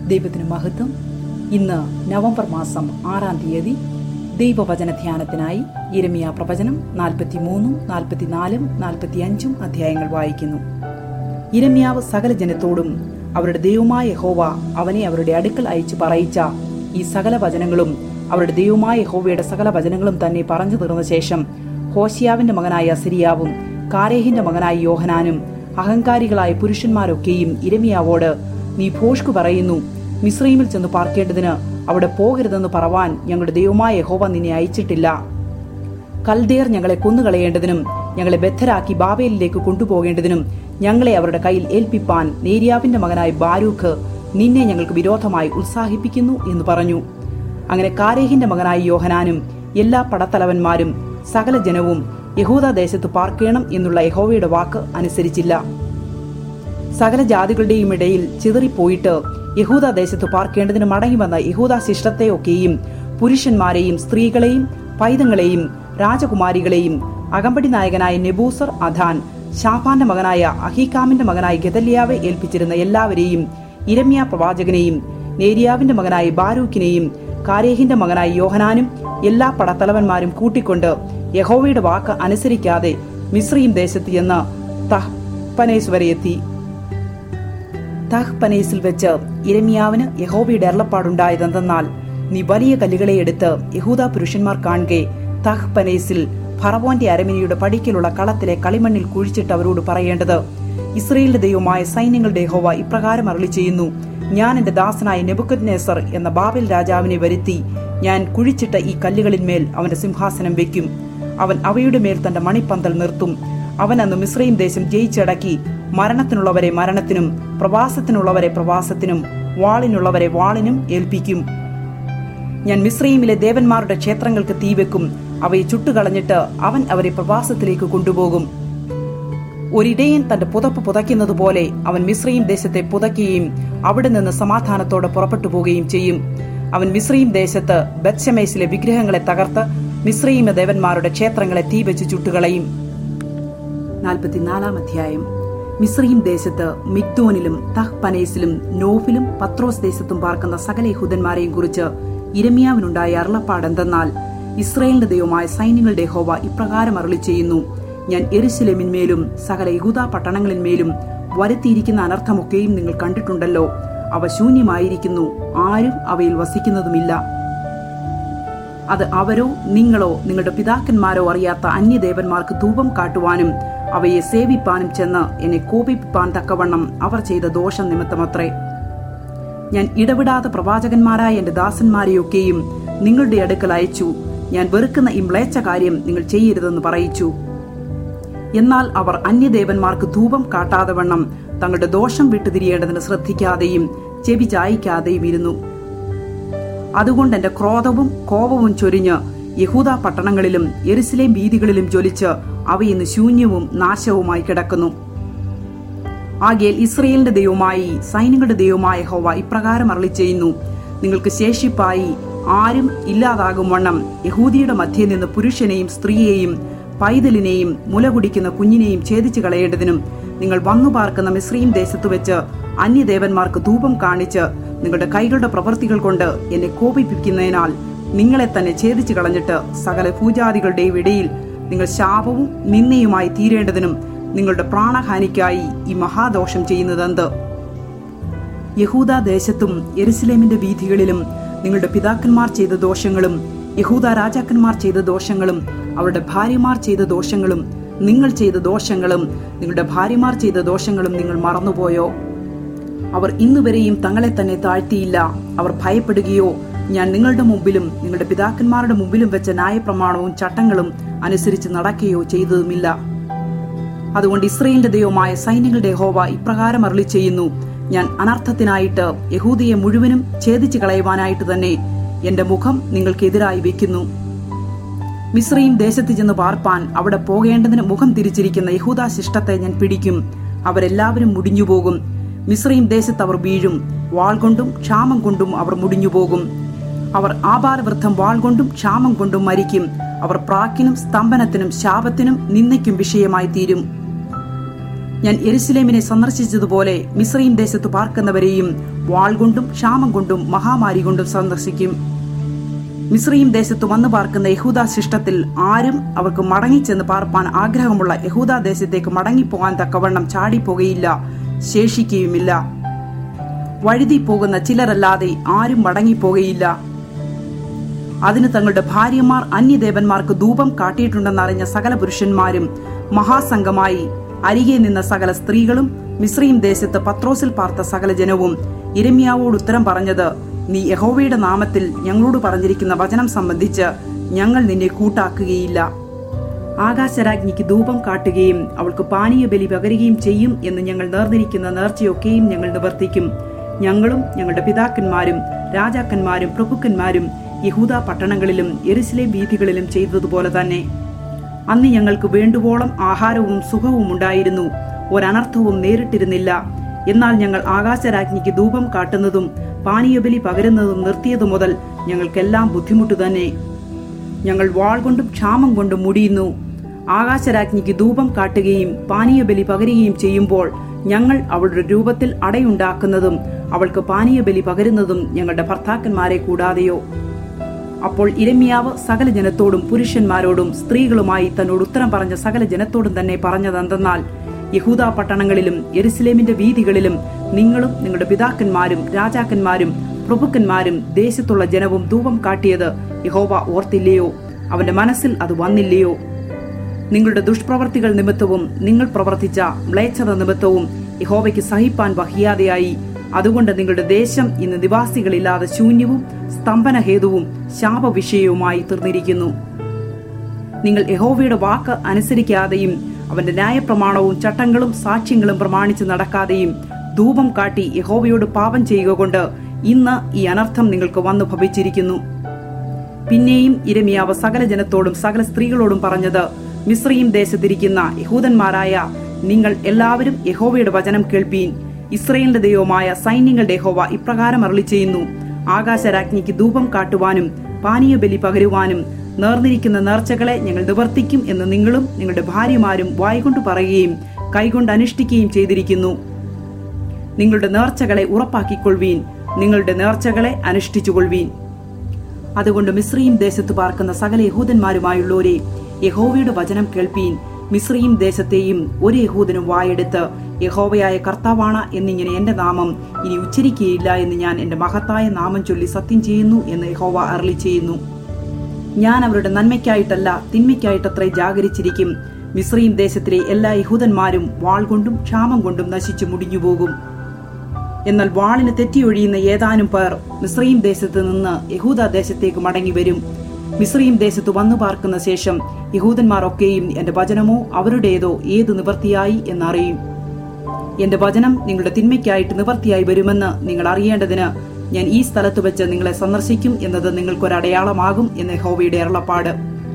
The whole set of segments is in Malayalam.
ദൈവത്തിന് മഹത്വം ഇന്ന് നവംബർ മാസം ആറാം തീയതി ദൈവവചന ധ്യാനത്തിനായി ഇരമിയ പ്രവചനം നാൽപ്പത്തി മൂന്നും നാൽപ്പത്തിനാലും നാൽപ്പത്തിയഞ്ചും അധ്യായങ്ങൾ വായിക്കുന്നു ഇരമ്യാവ് സകല ജനത്തോടും അവരുടെ ദൈവമായ യഹോവ അവനെ അവരുടെ അടുക്കൽ അയച്ചു പറയിച്ച ഈ സകല വചനങ്ങളും അവരുടെ ദൈവമായ യഹോവയുടെ സകല വചനങ്ങളും തന്നെ പറഞ്ഞു തീർന്ന ശേഷം ഹോശിയാവിന്റെ മകനായ സിരിയാവും കാരേഹിന്റെ മകനായ യോഹനാനും അഹങ്കാരികളായ പുരുഷന്മാരൊക്കെയും ഇരമിയാവോട് നീ ഭോഷ്കു പറയുന്നു മിശ്രീമിൽ ചെന്ന് പാർക്കേണ്ടതിന് അവിടെ പോകരുതെന്ന് പറവാൻ ഞങ്ങളുടെ ദൈവമായ യഹോവ നിന്നെ അയച്ചിട്ടില്ല കൽദേർ ഞങ്ങളെ കൊന്നുകളയേണ്ടതിനും ഞങ്ങളെ ബദ്ധരാക്കി ബാബേലിലേക്ക് കൊണ്ടുപോകേണ്ടതിനും ഞങ്ങളെ അവരുടെ കയ്യിൽ ഏൽപ്പിപ്പാൻ നേരിയാവിന്റെ മകനായ ബാരൂഖ് നിന്നെ ഞങ്ങൾക്ക് വിരോധമായി ഉത്സാഹിപ്പിക്കുന്നു എന്ന് പറഞ്ഞു അങ്ങനെ കാരേഹിന്റെ മകനായ യോഹനാനും എല്ലാ പടത്തലവന്മാരും സകല ജനവും യഹൂദ ദേശത്ത് പാർക്കേണം എന്നുള്ള യഹോവയുടെ വാക്ക് അനുസരിച്ചില്ല സകല ജാതികളുടെയും ഇടയിൽ ചിതറിപ്പോയിട്ട് യഹൂദ ദേശത്ത് പാർക്കേണ്ടതിന് മടങ്ങി വന്ന യഹൂദ ശിഷ്ടത്തെയൊക്കെയും പുരുഷന്മാരെയും സ്ത്രീകളെയും പൈതങ്ങളെയും രാജകുമാരികളെയും അകമ്പടി നായകനായ നെബൂസർ അധാൻ ഷാഫാന്റെ മകനായ അഹീകാമിന്റെ മകനായ ഗദല്യാവെ ഏൽപ്പിച്ചിരുന്ന എല്ലാവരെയും ഇരമ്യ പ്രവാചകനെയും നേരിയാവിന്റെ മകനായ ബാരൂക്കിനെയും കാരേഹിന്റെ മകനായ യോഹനാനും എല്ലാ പടത്തലവന്മാരും കൂട്ടിക്കൊണ്ട് യഹോവയുടെ വാക്ക് അനുസരിക്കാതെ മിശ്രീം ദേശത്ത് ചെന്ന് തഹ്പനേസ് വരെ എത്തി തഹ്പനേസിൽ വെച്ച് ഇരമിയാവിന് യഹോവയുടെ അരുളപ്പാടുണ്ടായതെന്തെന്നാൽ നീ വലിയ കല്ലുകളെ എടുത്ത് യഹൂദ പുരുഷന്മാർ കാണുകെ തഹ്പനേസിൽ ഫറവോന്റെ അരമിനിയുടെ പടിക്കലുള്ള കളത്തിലെ കളിമണ്ണിൽ കുഴിച്ചിട്ട് അവരോട് പറയേണ്ടത് ഇസ്രയേലിന്റെ ദൈവമായ സൈന്യങ്ങളുടെ യഹോവ ഇപ്രകാരം അരളി ചെയ്യുന്നു ഞാൻ എന്റെ ദാസനായ നെബുക്കത് നേസർ എന്ന ബാബിൽ രാജാവിനെ വരുത്തി ഞാൻ കുഴിച്ചിട്ട ഈ കല്ലുകളിന്മേൽ അവന്റെ സിംഹാസനം വെക്കും അവൻ അവയുടെ മേൽ തന്റെ മണിപ്പന്തൽ നിർത്തും അവൻ അന്ന് മിശ്രയും ദേശം ജയിച്ചടക്കി മരണത്തിനുള്ളവരെ മരണത്തിനും പ്രവാസത്തിനുള്ളവരെ പ്രവാസത്തിനും വാളിനുള്ളവരെ വാളിനും ഏൽപ്പിക്കും ഞാൻ മിശ്രയിമിലെ ദേവന്മാരുടെ ക്ഷേത്രങ്ങൾക്ക് തീവെക്കും അവയെ ചുട്ടുകളഞ്ഞിട്ട് അവൻ അവരെ പ്രവാസത്തിലേക്ക് കൊണ്ടുപോകും ഒരിടയൻ തന്റെ പുതപ്പ് പുതയ്ക്കുന്നത് പോലെ അവൻ മിശ്രയും ദേശത്തെ പുതയ്ക്കുകയും അവിടെ നിന്ന് സമാധാനത്തോടെ പുറപ്പെട്ടു പോവുകയും ചെയ്യും അവൻ മിശ്രയും ദേശത്ത് ബത്ഷമേസിലെ വിഗ്രഹങ്ങളെ തകർത്ത് മിശ്രയിമ ദേവന്മാരുടെ ക്ഷേത്രങ്ങളെ തീവെച്ച് ചുട്ടുകളയും നാൽപ്പത്തിനാലാം അധ്യായം മിശ്രീം ദേശത്ത് മിഗ്ദോനിലും തഹ്പനേസിലും നോഫിലും പത്രോസ് ദേശത്തും പാർക്കുന്ന സകല യഹൂദന്മാരെയും കുറിച്ച് ഇരമിയാവിനുണ്ടായ അരുളപ്പാടെന്തെന്നാൽ ഇസ്രയേലിന്റെ ദൈവമായ സൈന്യങ്ങളുടെ ഹോവ ഇപ്രകാരം അരുളി ചെയ്യുന്നു ഞാൻ എരുശലേമിന്മേലും സകല യഹൂദ പട്ടണങ്ങളിന്മേലും വരുത്തിയിരിക്കുന്ന അനർത്ഥമൊക്കെയും നിങ്ങൾ കണ്ടിട്ടുണ്ടല്ലോ അവ ശൂന്യമായിരിക്കുന്നു ആരും അവയിൽ വസിക്കുന്നതുമില്ല അത് അവരോ നിങ്ങളോ നിങ്ങളുടെ പിതാക്കന്മാരോ അറിയാത്ത അന്യദേവന്മാർക്ക് ധൂപം കാട്ടുവാനും അവയെ സേവിപ്പാനും ചെന്ന് എന്നെ കോപിപ്പിപ്പാൻ തക്കവണ്ണം അവർ ചെയ്ത ദോഷം നിമിത്തമത്രേ ഞാൻ ഇടവിടാതെ പ്രവാചകന്മാരായ എന്റെ ദാസന്മാരെയൊക്കെയും നിങ്ങളുടെ അടുക്കൽ അയച്ചു ഞാൻ വെറുക്കുന്ന ഈ മ്ലേച്ഛ കാര്യം നിങ്ങൾ ചെയ്യരുതെന്ന് പറയിച്ചു എന്നാൽ അവർ അന്യദേവന്മാർക്ക് ധൂപം കാട്ടാതെ വണ്ണം തങ്ങളുടെ ദോഷം വിട്ടുതിരിയേണ്ടതിന് ശ്രദ്ധിക്കാതെയും ചെവി ചായിക്കാതെയും ഇരുന്നു അതുകൊണ്ട് എന്റെ ക്രോധവും കോപവും ചൊരിഞ്ഞ് യഹൂദ പട്ടണങ്ങളിലും എരുസലേം വീതികളിലും ജ്വലിച്ച് അവയിന്ന് ശൂന്യവും നാശവുമായി കിടക്കുന്നു ആകേൽ ഇസ്രയേലിന്റെ ദൈവമായി സൈന്യങ്ങളുടെ ദൈവമായ ഹോവ ഇപ്രകാരം അരളി ചെയ്യുന്നു നിങ്ങൾക്ക് ശേഷിപ്പായി ആരും ഇല്ലാതാകും വണ്ണം യഹൂദിയുടെ മധ്യേ നിന്ന് പുരുഷനെയും സ്ത്രീയെയും പൈതലിനെയും മുല കുടിക്കുന്ന കുഞ്ഞിനെയും ഛേദിച്ചു കളയേണ്ടതിനും നിങ്ങൾ വന്നു പാർക്കുന്ന മിശ്രീം ദേശത്തു വെച്ച് അന്യദേവന്മാർക്ക് ധൂപം കാണിച്ച് നിങ്ങളുടെ കൈകളുടെ പ്രവൃത്തികൾ കൊണ്ട് എന്നെ കോപിപ്പിക്കുന്നതിനാൽ നിങ്ങളെ തന്നെ ഛേദിച്ചു കളഞ്ഞിട്ട് സകല പൂജാതികളുടെയും ഇടയിൽ നിങ്ങൾ ശാപവും നിന്നയുമായി തീരേണ്ടതിനും നിങ്ങളുടെ പ്രാണഹാനിക്കായി ഈ മഹാദോഷം ചെയ്യുന്നതെന്ത് യഹൂദ ദേശത്തും എരുസലേമിന്റെ വീഥികളിലും നിങ്ങളുടെ പിതാക്കന്മാർ ചെയ്ത ദോഷങ്ങളും യഹൂദ രാജാക്കന്മാർ ചെയ്ത ദോഷങ്ങളും അവരുടെ ഭാര്യമാർ ചെയ്ത ദോഷങ്ങളും നിങ്ങൾ ചെയ്ത ദോഷങ്ങളും നിങ്ങളുടെ ഭാര്യമാർ ചെയ്ത ദോഷങ്ങളും നിങ്ങൾ മറന്നുപോയോ അവർ ഇന്നുവരെയും തങ്ങളെ തന്നെ താഴ്ത്തിയില്ല അവർ ഭയപ്പെടുകയോ ഞാൻ നിങ്ങളുടെ മുമ്പിലും നിങ്ങളുടെ പിതാക്കന്മാരുടെ മുമ്പിലും വെച്ച ന്യായപ്രമാണവും ചട്ടങ്ങളും അനുസരിച്ച് നടക്കുകയോ ചെയ്തതുമില്ല അതുകൊണ്ട് ഇസ്രയേലിന്റെ ദൈവമായ സൈന്യങ്ങളുടെ ഹോവ ഇപ്രകാരം അരളി ചെയ്യുന്നു ഞാൻ അനർത്ഥത്തിനായിട്ട് യഹൂദിയെ മുഴുവനും ഛേദിച്ചു കളയുവാനായിട്ട് തന്നെ എന്റെ മുഖം നിങ്ങൾക്കെതിരായി വെക്കുന്നു മിശ്രയും ദേശത്ത് ചെന്ന് പാർപ്പാൻ അവിടെ പോകേണ്ടതിന് മുഖം തിരിച്ചിരിക്കുന്ന യഹൂദ ശിഷ്ടത്തെ ഞാൻ പിടിക്കും അവരെല്ലാവരും മുടിഞ്ഞുപോകും മിശ്രയും ദേശത്ത് അവർ വീഴും വാൾ കൊണ്ടും ക്ഷാമം കൊണ്ടും അവർ മുടിഞ്ഞുപോകും അവർ ആപാരവൃദ്ധം വാൾ കൊണ്ടും ക്ഷാമം കൊണ്ടും മരിക്കും അവർ പ്രാക്കിനും സ്തംഭനത്തിനും ശാപത്തിനും നിന്നയ്ക്കും വിഷയമായി തീരും ഞാൻ എരുസലേമിനെ സന്ദർശിച്ചതുപോലെ മിശ്രീം ദേശത്ത് പാർക്കുന്നവരെയും വാൾ കൊണ്ടും ക്ഷാമം കൊണ്ടും മഹാമാരി കൊണ്ടും സന്ദർശിക്കും മിശ്രീം ദേശത്ത് വന്നു പാർക്കുന്ന യഹൂദ ശിഷ്ടത്തിൽ ആരും അവർക്ക് മടങ്ങിച്ചെന്ന് പാർപ്പാൻ ആഗ്രഹമുള്ള യഹൂദ ദേശത്തേക്ക് മടങ്ങിപ്പോകാൻ തക്കവണ്ണം ചാടിപ്പോകയില്ല ശേഷിക്കുകയുമില്ല വഴുതി പോകുന്ന ചിലരല്ലാതെ ആരും മടങ്ങിപ്പോകയില്ല അതിന് തങ്ങളുടെ ഭാര്യമാർ അന്യദേവന്മാർക്ക് ധൂപം കാട്ടിയിട്ടുണ്ടെന്നറിഞ്ഞ സകല പുരുഷന്മാരും മഹാസംഘമായി അരികെ നിന്ന സകല സ്ത്രീകളും മിശ്രീം ദേശത്ത് പത്രോസിൽ പാർത്ത സകല ജനവും ഇരമ്യാവോട് ഉത്തരം പറഞ്ഞത് നീ യഹോവയുടെ നാമത്തിൽ ഞങ്ങളോട് പറഞ്ഞിരിക്കുന്ന വചനം സംബന്ധിച്ച് ഞങ്ങൾ നിന്നെ കൂട്ടാക്കുകയില്ല ആകാശരാജ്ഞിക്ക് ധൂപം കാട്ടുകയും അവൾക്ക് പാനീയ ബലി പകരുകയും ചെയ്യും എന്ന് ഞങ്ങൾ നേർന്നിരിക്കുന്ന നേർച്ചയൊക്കെയും ഞങ്ങൾ നിവർത്തിക്കും ഞങ്ങളും ഞങ്ങളുടെ പിതാക്കന്മാരും രാജാക്കന്മാരും പ്രഭുക്കന്മാരും യഹൂദ പട്ടണങ്ങളിലും എരുസലേം വീഥികളിലും ചെയ്തതുപോലെ തന്നെ അന്ന് ഞങ്ങൾക്ക് വേണ്ടുവോളം ആഹാരവും സുഖവും ഉണ്ടായിരുന്നു ഒരനർത്ഥവും നേരിട്ടിരുന്നില്ല എന്നാൽ ഞങ്ങൾ ആകാശരാജ്ഞിക്ക് ധൂപം കാട്ടുന്നതും പാനീയബലി പകരുന്നതും നിർത്തിയതു മുതൽ ഞങ്ങൾക്കെല്ലാം ബുദ്ധിമുട്ട് തന്നെ ഞങ്ങൾ വാൾ കൊണ്ടും ക്ഷാമം കൊണ്ടും മുടിയുന്നു ആകാശരാജ്ഞിക്ക് ധൂപം കാട്ടുകയും പാനീയബലി പകരുകയും ചെയ്യുമ്പോൾ ഞങ്ങൾ അവളുടെ രൂപത്തിൽ അടയുണ്ടാക്കുന്നതും അവൾക്ക് പാനീയബലി പകരുന്നതും ഞങ്ങളുടെ ഭർത്താക്കന്മാരെ കൂടാതെയോ അപ്പോൾ ഇരമ്യാവ് സകല ജനത്തോടും പുരുഷന്മാരോടും സ്ത്രീകളുമായി തന്നോട് ഉത്തരം പറഞ്ഞ സകല ജനത്തോടും തന്നെ പറഞ്ഞതെന്തെന്നാൽ യഹൂദ പട്ടണങ്ങളിലും എരുസലേമിന്റെ വീതികളിലും നിങ്ങളും നിങ്ങളുടെ പിതാക്കന്മാരും രാജാക്കന്മാരും പ്രഭുക്കന്മാരും ദേശത്തുള്ള ജനവും ധൂപം കാട്ടിയത് യഹോവ ഓർത്തില്ലയോ അവന്റെ മനസ്സിൽ അത് വന്നില്ലയോ നിങ്ങളുടെ ദുഷ്പ്രവർത്തികൾ നിമിത്തവും നിങ്ങൾ പ്രവർത്തിച്ച മ്ലേച്ഛത നിമിത്തവും യഹോവയ്ക്ക് സഹിപ്പാൻ വഹിയാതെയായി അതുകൊണ്ട് നിങ്ങളുടെ ദേശം ഇന്ന് നിവാസികളില്ലാതെ ശൂന്യവും സ്തംഭനഹേതുവും ശാപവിഷയവുമായി തീർന്നിരിക്കുന്നു നിങ്ങൾ യഹോവയുടെ വാക്ക് അനുസരിക്കാതെയും അവന്റെ ന്യായപ്രമാണവും ചട്ടങ്ങളും സാക്ഷ്യങ്ങളും പ്രമാണിച്ച് നടക്കാതെയും ധൂപം കാട്ടി യഹോവയോട് പാപം ചെയ്യുക കൊണ്ട് ഇന്ന് ഈ അനർത്ഥം നിങ്ങൾക്ക് വന്നു ഭവിച്ചിരിക്കുന്നു പിന്നെയും ഇരമിയാവ് സകല ജനത്തോടും സകല സ്ത്രീകളോടും പറഞ്ഞത് മിശ്രീം ദേശത്തിരിക്കുന്ന യഹൂദന്മാരായ നിങ്ങൾ എല്ലാവരും യഹോവയുടെ വചനം കേൾപ്പീൻ ഇസ്രയേലിന്റെ ദൈവമായ സൈന്യങ്ങളുടെ യഹോവ ഇപ്രകാരം അരളി ചെയ്യുന്നു ആകാശരാജ്ഞിക്ക് ധൂപം കാട്ടുവാനും പാനീയ ബലി പകരുവാനും നേർന്നിരിക്കുന്ന നേർച്ചകളെ ഞങ്ങൾ നിവർത്തിക്കും എന്ന് നിങ്ങളും നിങ്ങളുടെ ഭാര്യമാരും വായ്കൊണ്ട് പറയുകയും കൈകൊണ്ട് അനുഷ്ഠിക്കുകയും ചെയ്തിരിക്കുന്നു നിങ്ങളുടെ നേർച്ചകളെ ഉറപ്പാക്കിക്കൊള്ളുവീൻ നിങ്ങളുടെ നേർച്ചകളെ അനുഷ്ഠിച്ചുകൊള്ളുവീൻ അതുകൊണ്ട് മിശ്രീം ദേശത്ത് പാർക്കുന്ന സകല യഹൂദന്മാരുമായുള്ളവരെ യഹോവയുടെ വചനം കേൾപ്പീൻ മിശ്രീം ദേശത്തെയും ഒരു യഹൂദനും വായെടുത്ത് യഹോവയായ കർത്താവാണ് എന്നിങ്ങനെ എന്റെ നാമം ഇനി ഉച്ചരിക്കുകയില്ല എന്ന് ഞാൻ എന്റെ മഹത്തായ നാമം ചൊല്ലി സത്യം ചെയ്യുന്നു എന്ന് യഹോവ അരളി ചെയ്യുന്നു ഞാൻ അവരുടെ നന്മയ്ക്കായിട്ടല്ല തിന്മയ്ക്കായിട്ടത്രേ ജാഗരിച്ചിരിക്കും മിശ്രീം ദേശത്തിലെ എല്ലാ യഹൂദന്മാരും വാൾ കൊണ്ടും ക്ഷാമം കൊണ്ടും നശിച്ചു മുടിഞ്ഞുപോകും എന്നാൽ വാളിന് തെറ്റിയൊഴിയുന്ന ഏതാനും പേർ മിശ്രീം ദേശത്ത് നിന്ന് യഹൂദ ദേശത്തേക്ക് മടങ്ങി വരും മിശ്രീം ദേശത്ത് വന്നു പാർക്കുന്ന ശേഷം യഹൂദന്മാർ ഒക്കെയും എന്റെ വചനമോ അവരുടേതോ ഏത് നിവർത്തിയായി എന്നറിയും എന്റെ വചനം നിങ്ങളുടെ തിന്മയ്ക്കായിട്ട് നിവർത്തിയായി വരുമെന്ന് നിങ്ങൾ അറിയേണ്ടതിന് ഞാൻ ഈ സ്ഥലത്ത് വെച്ച് നിങ്ങളെ സന്ദർശിക്കും എന്നത് നിങ്ങൾക്കൊരടയാളമാകും എന്ന് ഹോവയുടെ അരുളപ്പാട്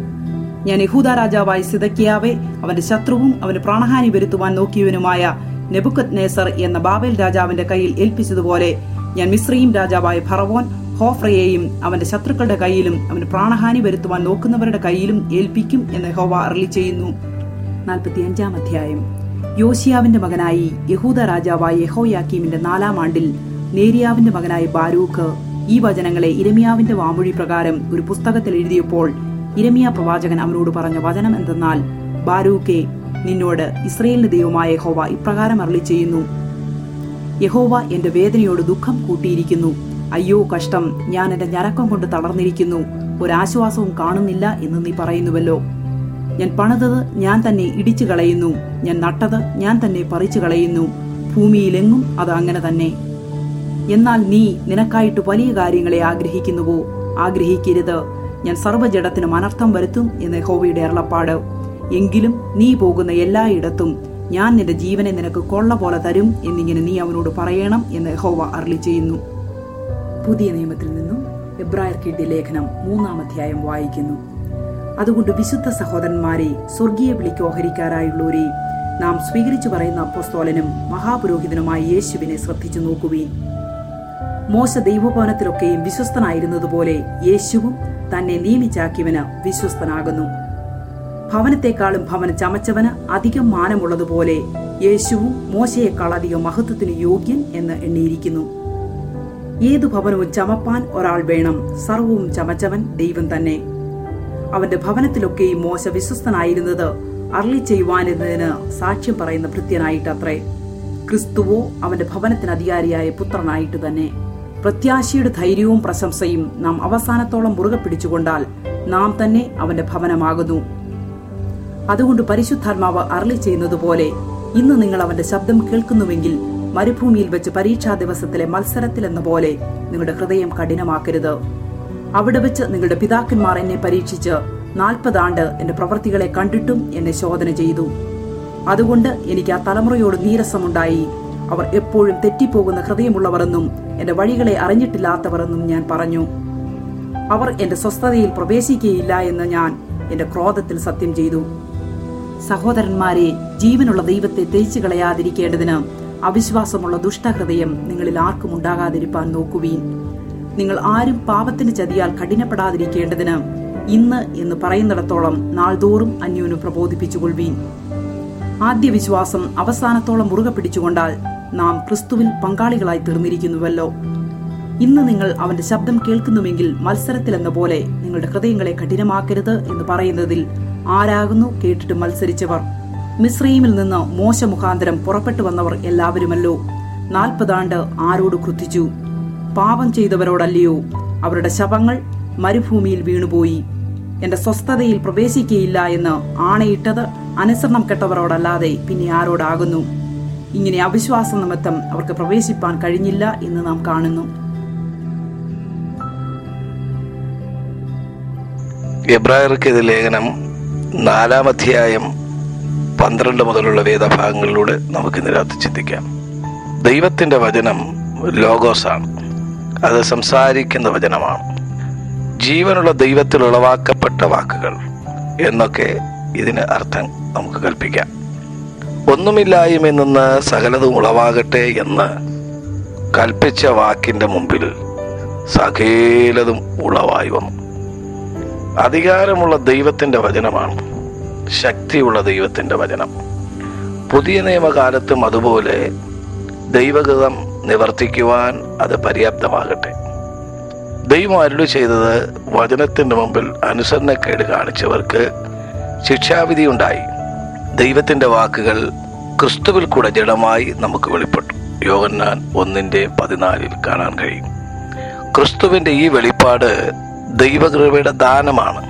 ഞാൻ യഹൂദ രാജാവായ സിതക്കിയാവെ അവന്റെ ശത്രുവും അവന് പ്രാണഹാനി വരുത്തുവാൻ നോക്കിയവനുമായ നെബുക്കത് നേസർ എന്ന ബാബേൽ രാജാവിന്റെ കയ്യിൽ ഏൽപ്പിച്ചതുപോലെ ഞാൻ മിശ്രീം രാജാവായ ഫറവോൻ ഹോഫ്രയെയും അവന്റെ ശത്രുക്കളുടെ കയ്യിലും അവന് പ്രാണഹാനി വരുത്തുവാൻ നോക്കുന്നവരുടെ കയ്യിലും ഏൽപ്പിക്കും എന്ന് ഹോവ അരളി ചെയ്യുന്നു നാൽപ്പത്തിയഞ്ചാം അധ്യായം യോശിയാവിന്റെ മകനായി യഹൂദ രാജാവായ യഹോയാക്കീമിന്റെ നാലാം ആണ്ടിൽ നേരിയാവിന്റെ മകനായ ബാരൂഖ് ഈ വചനങ്ങളെ ഇരമിയാവിന്റെ വാമൊഴി പ്രകാരം ഒരു പുസ്തകത്തിൽ എഴുതിയപ്പോൾ ഇരമിയ പ്രവാചകൻ അവനോട് പറഞ്ഞ വചനം എന്തെന്നാൽ ബാരൂഖെ നിന്നോട് ഇസ്രയേലിന്റെ ദൈവമായ യഹോവ ഇപ്രകാരം അരളി ചെയ്യുന്നു യഹോവ എന്റെ വേദനയോട് ദുഃഖം കൂട്ടിയിരിക്കുന്നു അയ്യോ കഷ്ടം ഞാൻ എന്റെ ഞരക്കം കൊണ്ട് തളർന്നിരിക്കുന്നു ഒരാശ്വാസവും കാണുന്നില്ല എന്ന് നീ പറയുന്നുവല്ലോ ഞാൻ പണിതത് ഞാൻ തന്നെ ഇടിച്ചു കളയുന്നു ഞാൻ നട്ടത് ഞാൻ തന്നെ പറിച്ചു കളയുന്നു ഭൂമിയിലെങ്ങും അത് അങ്ങനെ തന്നെ എന്നാൽ നീ നിനക്കായിട്ട് വലിയ കാര്യങ്ങളെ ആഗ്രഹിക്കുന്നുവോ ആഗ്രഹിക്കരുത് ഞാൻ സർവ്വജടത്തിനും അനർത്ഥം വരുത്തും എന്ന് ഹോവയുടെ അരുളപ്പാട് എങ്കിലും നീ പോകുന്ന എല്ലായിടത്തും ഞാൻ നിന്റെ ജീവനെ നിനക്ക് കൊള്ള പോലെ തരും എന്നിങ്ങനെ നീ അവനോട് പറയണം എന്ന് ഹോവ അരളി ചെയ്യുന്നു പുതിയ നിയമത്തിൽ നിന്നും എബ്രായർക്കിന്റെ ലേഖനം മൂന്നാം അധ്യായം വായിക്കുന്നു അതുകൊണ്ട് വിശുദ്ധ സഹോദരന്മാരെ സ്വർഗീയ വിളിക്ക് ഓഹരിക്കാരായുള്ളവരെ നാം സ്വീകരിച്ചു പറയുന്ന അപ്പോസ്തോലനും മഹാപുരോഹിതനുമായ യേശുവിനെ ശ്രദ്ധിച്ചു നോക്കുവീൻ മോശ ദൈവഭവനത്തിലൊക്കെയും വിശ്വസ്തനായിരുന്നതുപോലെ യേശുവും തന്നെ നിയമിച്ചാക്കിയവന് വിശ്വസ്തനാകുന്നു ഭവനത്തെക്കാളും ഭവനം ചമച്ചവന് അധികം മാനമുള്ളതുപോലെ യേശുവും മോശയെക്കാൾ അധികം മഹത്വത്തിന് യോഗ്യൻ എന്ന് എണ്ണിയിരിക്കുന്നു ഏതു ഭവനവും ചമപ്പാൻ ഒരാൾ വേണം സർവവും ചമച്ചവൻ ദൈവം തന്നെ അവന്റെ ഭവനത്തിലൊക്കെയും മോശ വിശ്വസ്തനായിരുന്നത് അർളി ചെയ്യുവാനിരുന്നതിന് സാക്ഷ്യം പറയുന്ന ഭൃത്യനായിട്ടത്രേ ക്രിസ്തുവോ അവന്റെ ഭവനത്തിന് അധികാരിയായ പുത്രനായിട്ട് തന്നെ പ്രത്യാശയുടെ ധൈര്യവും പ്രശംസയും നാം അവസാനത്തോളം മുറുകെ പിടിച്ചുകൊണ്ടാൽ നാം തന്നെ അവന്റെ ഭവനമാകുന്നു അതുകൊണ്ട് പരിശുദ്ധാത്മാവ് അരളി ചെയ്യുന്നത് പോലെ ഇന്ന് നിങ്ങൾ അവന്റെ ശബ്ദം കേൾക്കുന്നുവെങ്കിൽ മരുഭൂമിയിൽ വെച്ച് പരീക്ഷാ ദിവസത്തിലെ മത്സരത്തിൽ എന്ന പോലെ നിങ്ങളുടെ ഹൃദയം കഠിനമാക്കരുത് അവിടെ വെച്ച് നിങ്ങളുടെ പിതാക്കന്മാർ എന്നെ പരീക്ഷിച്ച് നാൽപ്പതാണ്ട് എന്റെ പ്രവൃത്തികളെ കണ്ടിട്ടും എന്നെ ശോധന ചെയ്തു അതുകൊണ്ട് എനിക്ക് ആ തലമുറയോട് നീരസമുണ്ടായി അവർ എപ്പോഴും തെറ്റിപ്പോകുന്ന ഹൃദയമുള്ളവരെന്നും എന്റെ വഴികളെ അറിഞ്ഞിട്ടില്ലാത്തവരെന്നും ഞാൻ പറഞ്ഞു അവർ എന്റെ സ്വസ്ഥതയിൽ പ്രവേശിക്കുകയില്ല എന്ന് ഞാൻ എന്റെ ക്രോധത്തിൽ സത്യം ചെയ്തു സഹോദരന്മാരെ ജീവനുള്ള ദൈവത്തെ തേച്ചു കളയാതിരിക്കേണ്ടതിന് അവിശ്വാസമുള്ള ദുഷ്ടഹൃദയം നിങ്ങളിൽ ആർക്കും ഉണ്ടാകാതിരിപ്പാൻ നോക്കുവീൻ നിങ്ങൾ ആരും പാപത്തിന് ചതിയാൽ കഠിനപ്പെടാതിരിക്കേണ്ടതിന് ഇന്ന് എന്ന് പറയുന്നിടത്തോളം നാൾതോറും അന്യോനും പ്രബോധിപ്പിച്ചുകൊള്ളുവീൻ ആദ്യ വിശ്വാസം അവസാനത്തോളം മുറുകെ പിടിച്ചുകൊണ്ടാൽ നാം ക്രിസ്തുവിൽ പങ്കാളികളായി തീർന്നിരിക്കുന്നുവല്ലോ ഇന്ന് നിങ്ങൾ അവന്റെ ശബ്ദം കേൾക്കുന്നുവെങ്കിൽ മത്സരത്തിലെന്ന പോലെ നിങ്ങളുടെ ഹൃദയങ്ങളെ കഠിനമാക്കരുത് എന്ന് പറയുന്നതിൽ ആരാകുന്നു കേട്ടിട്ട് മത്സരിച്ചവർ മിശ്രീമിൽ നിന്ന് മോശ മുഖാന്തരം പുറപ്പെട്ടു വന്നവർ എല്ലാവരുമല്ലോ നാൽപ്പതാണ്ട് ആരോട് ക്രുദ്ധിച്ചു പാപം ചെയ്തവരോടല്ലയോ അവരുടെ ശവങ്ങൾ മരുഭൂമിയിൽ വീണുപോയി എന്റെ സ്വസ്ഥതയിൽ പ്രവേശിക്കയില്ല എന്ന് ആണയിട്ടത് അനുസരണം കെട്ടവരോടല്ലാതെ പിന്നെ ആരോടാകുന്നു ഇങ്ങനെ അവിശ്വാസ നിമിത്തം അവർക്ക് പ്രവേശിപ്പാൻ കഴിഞ്ഞില്ല എന്ന് നാം കാണുന്നു എബ്രായർക്ക് ഇത് ലേഖനം നാലാം അധ്യായം പന്ത്രണ്ട് മുതലുള്ള വേദഭാഗങ്ങളിലൂടെ നമുക്ക് ഇന്ന് രാത്രി ചിന്തിക്കാം ദൈവത്തിന്റെ വചനം ലോഗോസാണ് അത് സംസാരിക്കുന്ന വചനമാണ് ജീവനുള്ള ദൈവത്തിൽ ഉളവാക്കപ്പെട്ട വാക്കുകൾ എന്നൊക്കെ ഇതിന് അർത്ഥം നമുക്ക് കൽപ്പിക്കാം ഒന്നുമില്ലായ്മയിൽ നിന്ന് സകലതും ഉളവാകട്ടെ എന്ന് കൽപ്പിച്ച വാക്കിന്റെ മുമ്പിൽ സകലതും ഉളവായി വന്നു അധികാരമുള്ള ദൈവത്തിന്റെ വചനമാണ് ശക്തിയുള്ള ദൈവത്തിന്റെ വചനം പുതിയ നിയമകാലത്തും അതുപോലെ ദൈവഗതം നിവർത്തിക്കുവാൻ അത് പര്യാപ്തമാകട്ടെ ദൈവം അരുളി ചെയ്തത് വചനത്തിന്റെ മുമ്പിൽ അനുസരണക്കേട് കാണിച്ചവർക്ക് ശിക്ഷാവിധി ഉണ്ടായി ദൈവത്തിന്റെ വാക്കുകൾ ക്രിസ്തുവിൽ കൂടെ ജഡമായി നമുക്ക് വെളിപ്പെട്ടു യോഗന്നാൻ ഒന്നിന്റെ പതിനാലിൽ കാണാൻ കഴിയും ക്രിസ്തുവിന്റെ ഈ വെളിപ്പാട് ദൈവകൃപയുടെ ദാനമാണ്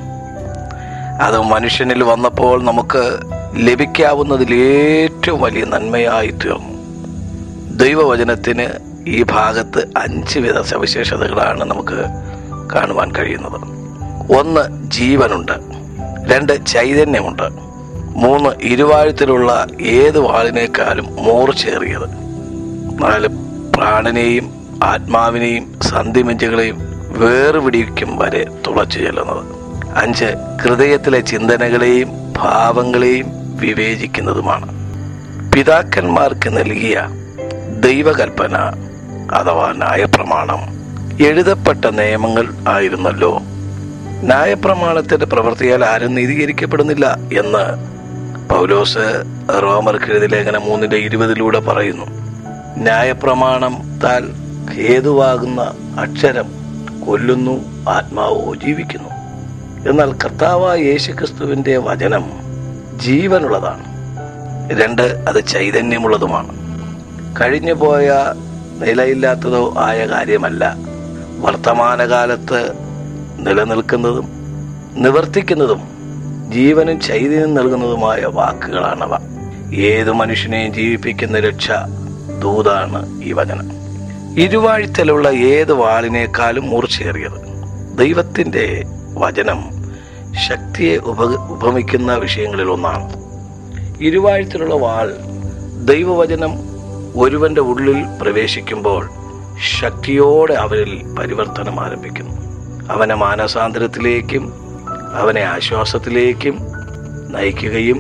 അത് മനുഷ്യനിൽ വന്നപ്പോൾ നമുക്ക് ലഭിക്കാവുന്നതിൽ ഏറ്റവും വലിയ നന്മയായി തീർന്നു ദൈവവചനത്തിന് ഈ ഭാഗത്ത് അഞ്ച് വിധ സവിശേഷതകളാണ് നമുക്ക് കാണുവാൻ കഴിയുന്നത് ഒന്ന് ജീവനുണ്ട് രണ്ട് ചൈതന്യമുണ്ട് മൂന്ന് ഇരുവാഴത്തിലുള്ള ഏത് വാളിനേക്കാളും മൂർച്ചേറിയത് നാല് പ്രാണനെയും ആത്മാവിനെയും സന്ധിമിഞ്ചുകളെയും വേർപിടിക്കും വരെ തുളച്ചു ചെല്ലുന്നത് അഞ്ച് ഹൃദയത്തിലെ ചിന്തനകളെയും ഭാവങ്ങളെയും വിവേചിക്കുന്നതുമാണ് പിതാക്കന്മാർക്ക് നൽകിയ ദൈവകൽപ്പന അഥവാ ന്യായപ്രമാണം എഴുതപ്പെട്ട നിയമങ്ങൾ ആയിരുന്നല്ലോ ന്യായപ്രമാണത്തിന്റെ പ്രവൃത്തിയാൽ ആരും നീതീകരിക്കപ്പെടുന്നില്ല എന്ന് പൗലോസ് റോമർക്ക് എഴുതിയ ലേഖനം മൂന്നിന്റെ ഇരുപതിലൂടെ പറയുന്നു ന്യായപ്രമാണം താൽ ഹേതുവാകുന്ന അക്ഷരം കൊല്ലുന്നു ആത്മാവോ ജീവിക്കുന്നു എന്നാൽ കർത്താവായ യേശുക്രിസ്തുവിന്റെ വചനം ജീവനുള്ളതാണ് രണ്ട് അത് ചൈതന്യമുള്ളതുമാണ് കഴിഞ്ഞു പോയ നിലയില്ലാത്തതോ ആയ കാര്യമല്ല വർത്തമാനകാലത്ത് നിലനിൽക്കുന്നതും നിവർത്തിക്കുന്നതും ജീവനും ചൈതന്യം നൽകുന്നതുമായ വാക്കുകളാണവ ഏതു മനുഷ്യനെയും ജീവിപ്പിക്കുന്ന രക്ഷ ദൂതാണ് ഈ വചനം ഇരുവാഴ്ത്തലുള്ള ഏത് വാളിനേക്കാളും മൂർച്ചയേറിയത് ദൈവത്തിന്റെ വചനം ശക്തിയെ ഉപ ഉപമിക്കുന്ന വിഷയങ്ങളിൽ ഒന്നാണ് ഇരുവാഴ്ത്തിലുള്ള വാൾ ദൈവവചനം ഒരുവന്റെ ഉള്ളിൽ പ്രവേശിക്കുമ്പോൾ ശക്തിയോടെ അവരിൽ പരിവർത്തനം ആരംഭിക്കുന്നു അവനെ മാനസാന്തരത്തിലേക്കും അവനെ ആശ്വാസത്തിലേക്കും നയിക്കുകയും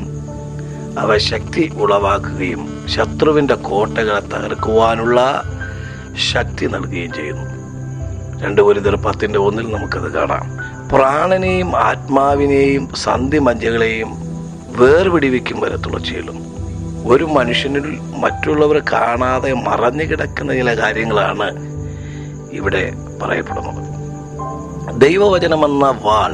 അവ ശക്തി ഉളവാക്കുകയും ശത്രുവിന്റെ കോട്ടകളെ തകർക്കുവാനുള്ള ശക്തി നൽകുകയും ചെയ്യുന്നു രണ്ട് ഒരു പത്തിന്റെ ഒന്നിൽ നമുക്കത് കാണാം പ്രാണനെയും ആത്മാവിനെയും സന്ധി മജ്ജകളെയും വേർപിടിവിക്കും വരെ തുളച്ചു ചെല്ലുന്നു ഒരു മനുഷ്യനിൽ മറ്റുള്ളവർ കാണാതെ മറഞ്ഞു കിടക്കുന്ന ചില കാര്യങ്ങളാണ് ഇവിടെ പറയപ്പെടുന്നത് ദൈവവചനമെന്ന വാൾ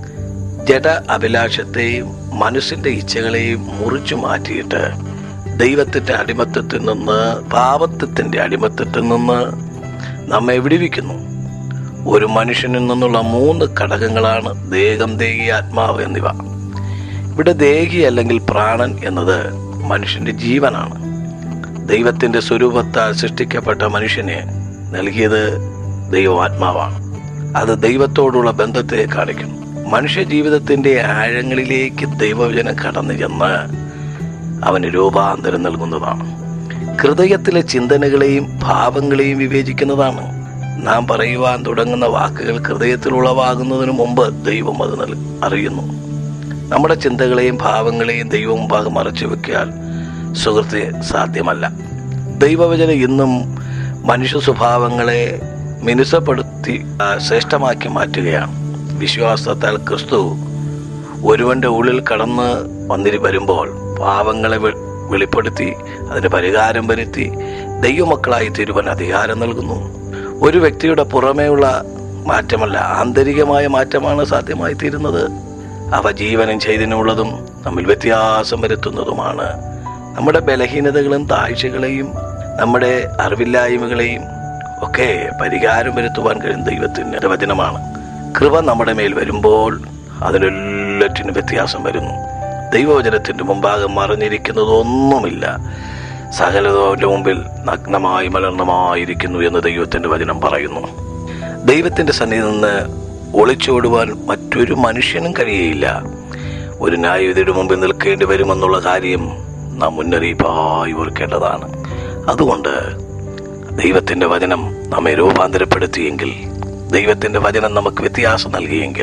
ജഡ അഭിലാഷത്തെയും മനസ്സിന്റെ ഇച്ഛകളെയും മുറിച്ചു മാറ്റിയിട്ട് ദൈവത്തിന്റെ അടിമത്തത്തിൽ നിന്ന് പാപത്വത്തിന്റെ അടിമത്തത്തിൽ നിന്ന് നമ്മെ വിടുവിക്കുന്നു ഒരു മനുഷ്യനിൽ നിന്നുള്ള മൂന്ന് ഘടകങ്ങളാണ് ദേഹം ദേഹി ആത്മാവ് എന്നിവ ഇവിടെ ദേഹി അല്ലെങ്കിൽ പ്രാണൻ എന്നത് മനുഷ്യന്റെ ജീവനാണ് ദൈവത്തിന്റെ സ്വരൂപത്താൽ സൃഷ്ടിക്കപ്പെട്ട മനുഷ്യന് നൽകിയത് ദൈവാത്മാവാണ് അത് ദൈവത്തോടുള്ള ബന്ധത്തെ കാണിക്കുന്നു മനുഷ്യ ജീവിതത്തിന്റെ ആഴങ്ങളിലേക്ക് ദൈവവചനം കടന്നു ചെന്ന് അവന് രൂപാന്തരം നൽകുന്നതാണ് ഹൃദയത്തിലെ ചിന്തനകളെയും ഭാവങ്ങളെയും വിവേചിക്കുന്നതാണ് നാം പറയുവാൻ തുടങ്ങുന്ന വാക്കുകൾ ഹൃദയത്തിൽ ഉളവാകുന്നതിന് മുമ്പ് ദൈവം അത് നൽ അറിയുന്നു നമ്മുടെ ചിന്തകളെയും ഭാവങ്ങളെയും ദൈവം മുമ്പാകെ മറച്ചു വെക്കാൻ സുഹൃത്തെ സാധ്യമല്ല ദൈവവചനം ഇന്നും മനുഷ്യ സ്വഭാവങ്ങളെ മിനുസപ്പെടുത്തി ആ, ശ്രേഷ്ഠമാക്കി മാറ്റുകയാണ് വിശ്വാസത്താൽ ക്രിസ്തു ഒരുവന്റെ ഉള്ളിൽ കടന്ന് വന്നിരി വരുമ്പോൾ പാവങ്ങളെ വെ- വെളിപ്പെടുത്തി അതിന് പരിഹാരം വരുത്തി ദൈവമക്കളായി തീരുവാൻ അധികാരം നൽകുന്നു ഒരു വ്യക്തിയുടെ പുറമേയുള്ള മാറ്റമല്ല ആന്തരികമായ മാറ്റമാണ് സാധ്യമായി തീരുന്നത് അവ ജീവനും ചൈതന്യമുള്ളതും തമ്മിൽ വ്യത്യാസം വരുത്തുന്നതുമാണ് നമ്മുടെ ബലഹീനതകളും താഴ്ചകളെയും നമ്മുടെ അറിവില്ലായ്മകളെയും ഒക്കെ പരിഹാരം വരുത്തുവാൻ കഴിയും ദൈവത്തിന്റെ വചനമാണ് കൃപ നമ്മുടെ മേൽ വരുമ്പോൾ അതിനെല്ലാറ്റിനും വ്യത്യാസം വരുന്നു ദൈവവചനത്തിന്റെ മുമ്പാകെ മറിഞ്ഞിരിക്കുന്നത് ഒന്നുമില്ല സകലതോന്റെ മുമ്പിൽ നഗ്നമായി മലർന്നമായിരിക്കുന്നു എന്ന് ദൈവത്തിന്റെ വചനം പറയുന്നു ദൈവത്തിന്റെ സന്നിധി നിന്ന് ഒളിച്ചോടുവാൻ മറ്റൊരു മനുഷ്യനും കഴിയയില്ല ഒരു ന്യായവിധിയുടെ മുമ്പിൽ നിൽക്കേണ്ടി വരുമെന്നുള്ള കാര്യം നാം മുന്നറിയിപ്പായി ഓർക്കേണ്ടതാണ് അതുകൊണ്ട് ദൈവത്തിന്റെ വചനം നമ്മെ രൂപാന്തരപ്പെടുത്തിയെങ്കിൽ ദൈവത്തിന്റെ വചനം നമുക്ക് വ്യത്യാസം നൽകിയെങ്കിൽ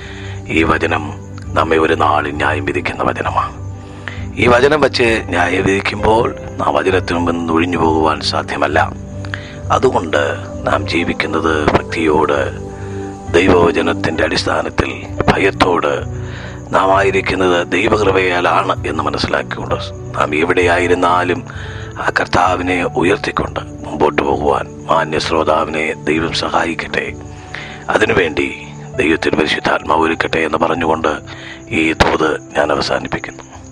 ഈ വചനം നമ്മെ ഒരു നാളിൽ ന്യായം വിധിക്കുന്ന വചനമാണ് ഈ വചനം വെച്ച് ന്യായം വിധിക്കുമ്പോൾ നാം വചനത്തിനു മുമ്പ് നിന്ന് ഒഴിഞ്ഞു പോകുവാൻ സാധ്യമല്ല അതുകൊണ്ട് നാം ജീവിക്കുന്നത് ഭക്തിയോട് ദൈവവചനത്തിന്റെ അടിസ്ഥാനത്തിൽ ഭയത്തോട് നാം ആയിരിക്കുന്നത് ദൈവകൃപയാലാണ് എന്ന് മനസ്സിലാക്കിക്കൊണ്ട് നാം എവിടെയായിരുന്നാലും ആ കർത്താവിനെ ഉയർത്തിക്കൊണ്ട് മുമ്പോട്ട് പോകുവാൻ മാന്യ ശ്രോതാവിനെ ദൈവം സഹായിക്കട്ടെ അതിനുവേണ്ടി ദൈവത്തിന് പരിശുദ്ധാത്മാവ് ഒരുക്കട്ടെ എന്ന് പറഞ്ഞുകൊണ്ട് ഈ തോത് ഞാൻ അവസാനിപ്പിക്കുന്നു